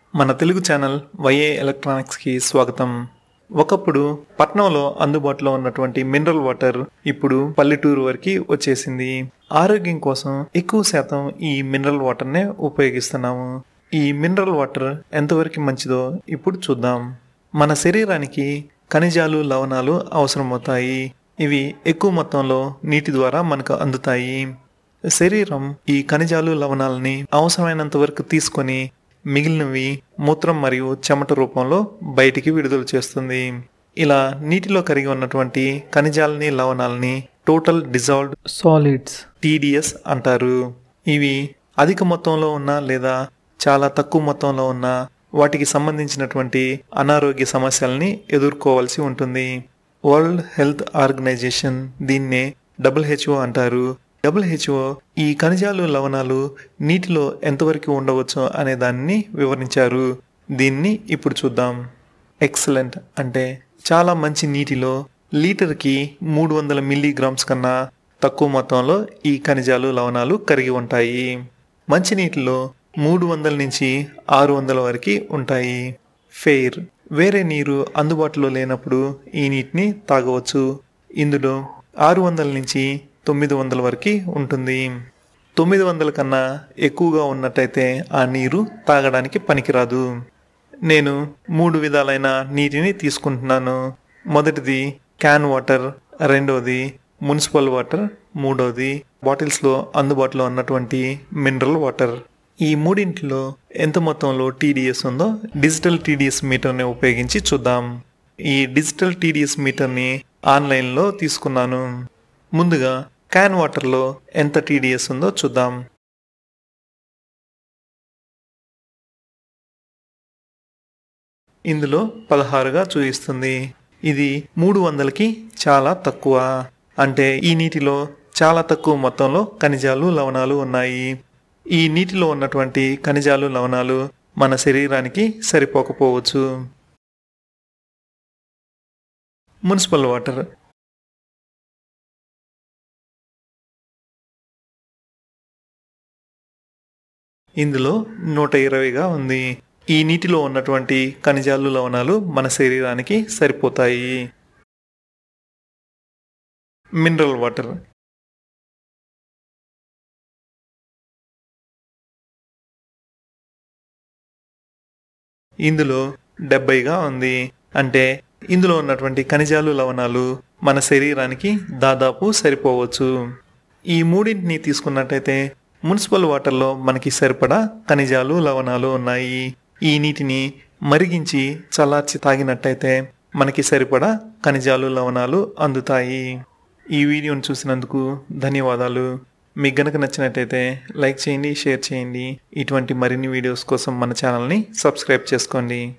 మన తెలుగు ఛానల్ వైఏ ఎలక్ట్రానిక్స్కి స్వాగతం ఒకప్పుడు పట్నంలో అందుబాటులో ఉన్నటువంటి మినరల్ వాటర్ ఇప్పుడు పల్లెటూరు వరకు వచ్చేసింది ఆరోగ్యం కోసం ఎక్కువ శాతం ఈ మినరల్ వాటర్నే ఉపయోగిస్తున్నాము ఈ మినరల్ వాటర్ ఎంతవరకు మంచిదో ఇప్పుడు చూద్దాం మన శరీరానికి ఖనిజాలు లవణాలు అవసరమవుతాయి ఇవి ఎక్కువ మొత్తంలో నీటి ద్వారా మనకు అందుతాయి శరీరం ఈ ఖనిజాలు లవణాలని అవసరమైనంత వరకు తీసుకొని మిగిలినవి మూత్రం మరియు చెమట రూపంలో బయటికి విడుదల చేస్తుంది ఇలా నీటిలో కరిగి ఉన్నటువంటి ఖనిజాలని లవణాలని టోటల్ డిజాల్వ్డ్ సాలిడ్స్ టీడీఎస్ అంటారు ఇవి అధిక మొత్తంలో ఉన్న లేదా చాలా తక్కువ మొత్తంలో ఉన్న వాటికి సంబంధించినటువంటి అనారోగ్య సమస్యల్ని ఎదుర్కోవాల్సి ఉంటుంది వరల్డ్ హెల్త్ ఆర్గనైజేషన్ దీన్నే డబ్ల్యూహెచ్ఓ అంటారు డబ్ల్యూహెచ్ఓ ఈ ఖనిజాలు లవణాలు నీటిలో ఎంతవరకు ఉండవచ్చో అనే దాన్ని వివరించారు దీన్ని ఇప్పుడు చూద్దాం ఎక్సలెంట్ అంటే చాలా మంచి నీటిలో లీటర్కి మూడు వందల మిల్లీగ్రామ్స్ కన్నా తక్కువ మొత్తంలో ఈ ఖనిజాలు లవణాలు కరిగి ఉంటాయి మంచినీటిలో మూడు వందల నుంచి ఆరు వందల వరకు ఉంటాయి ఫెయిర్ వేరే నీరు అందుబాటులో లేనప్పుడు ఈ నీటిని తాగవచ్చు ఇందులో ఆరు వందల నుంచి తొమ్మిది వందల వరకు ఉంటుంది తొమ్మిది వందల కన్నా ఎక్కువగా ఉన్నట్టయితే ఆ నీరు తాగడానికి పనికిరాదు నేను మూడు విధాలైన నీటిని తీసుకుంటున్నాను మొదటిది క్యాన్ వాటర్ రెండవది మున్సిపల్ వాటర్ మూడవది బాటిల్స్లో అందుబాటులో ఉన్నటువంటి మినరల్ వాటర్ ఈ మూడింటిలో ఎంత మొత్తంలో టీడీఎస్ ఉందో డిజిటల్ టీడీఎస్ మీటర్ని ఉపయోగించి చూద్దాం ఈ డిజిటల్ టీడీఎస్ మీటర్ని ఆన్లైన్లో తీసుకున్నాను ముందుగా క్యాన్ వాటర్లో ఎంత టీడీఎస్ ఉందో చూద్దాం ఇందులో పదహారుగా చూపిస్తుంది ఇది మూడు వందలకి చాలా తక్కువ అంటే ఈ నీటిలో చాలా తక్కువ మొత్తంలో ఖనిజాలు లవణాలు ఉన్నాయి ఈ నీటిలో ఉన్నటువంటి ఖనిజాలు లవణాలు మన శరీరానికి సరిపోకపోవచ్చు మున్సిపల్ వాటర్ ఇందులో నూట ఇరవైగా ఉంది ఈ నీటిలో ఉన్నటువంటి ఖనిజాలు లవణాలు మన శరీరానికి సరిపోతాయి మినరల్ వాటర్ ఇందులో డెబ్బైగా ఉంది అంటే ఇందులో ఉన్నటువంటి ఖనిజాలు లవణాలు మన శరీరానికి దాదాపు సరిపోవచ్చు ఈ మూడింటిని తీసుకున్నట్టయితే మున్సిపల్ వాటర్లో మనకి సరిపడా ఖనిజాలు లవణాలు ఉన్నాయి ఈ నీటిని మరిగించి చల్లార్చి తాగినట్టయితే మనకి సరిపడా ఖనిజాలు లవణాలు అందుతాయి ఈ వీడియోను చూసినందుకు ధన్యవాదాలు మీకు గనక నచ్చినట్టయితే లైక్ చేయండి షేర్ చేయండి ఇటువంటి మరిన్ని వీడియోస్ కోసం మన ఛానల్ని సబ్స్క్రైబ్ చేసుకోండి